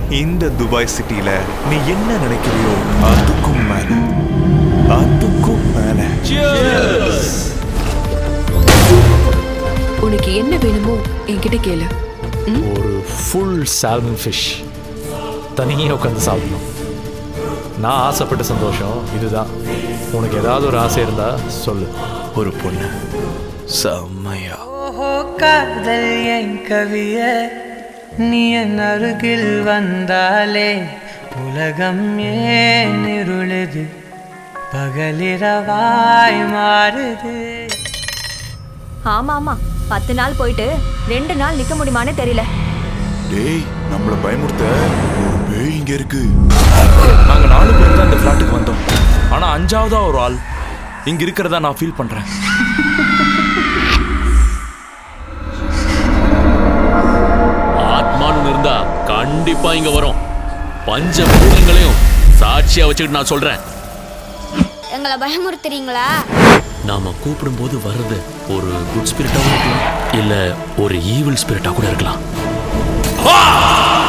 இந்த துபாய் சிட்டில நீ என்ன நினைக்கிறியோ அதுக்கும் மேல அதுக்கும் மேல உனக்கு என்ன வேணுமோ என்கிட்ட கேளு ஒரு ஃபுல் சால்மன் ஃபிஷ் தனியே உட்காந்து சாப்பிடணும் நான் ஆசைப்பட்ட சந்தோஷம் இதுதான் உனக்கு ஏதாவது ஒரு ஆசை இருந்தா சொல்லு ஒரு பொண்ணு செம்மையா ஓஹோ காதல் என் கவிய நீ என் அருகில் வந்தாலே உலகம் ஏன் இருளுது பகலிரவாய் மாறுது ஆமா ஆமா பத்து நாள் போயிட்டு ரெண்டு நாள் நிக்க முடியுமானே தெரியல டேய் நம்மள பயமுறுத்த ஒரு பேய் இங்க இருக்கு நாங்க நாலு பேர் தான் இந்த ஃப்ளாட்டுக்கு வந்தோம் ஆனா அஞ்சாவதா ஒரு ஆள் இங்க இருக்கிறதா நான் ஃபீல் பண்றேன் ஆத்மானு இருந்தா கண்டிப்பா இங்க வரும் பஞ்ச பூதங்களையும் சாட்சியா வச்சுக்கிட்டு நான் சொல்றேன் எங்களை பயமுறுத்துறீங்களா நாம கூப்பிடும்போது வர்றது ஒரு குட் ஸ்பிரிட்டாவும் இருக்கலாம் இல்ல ஒரு ஈவில் ஸ்பிரிட்டா கூட இருக்கலாம்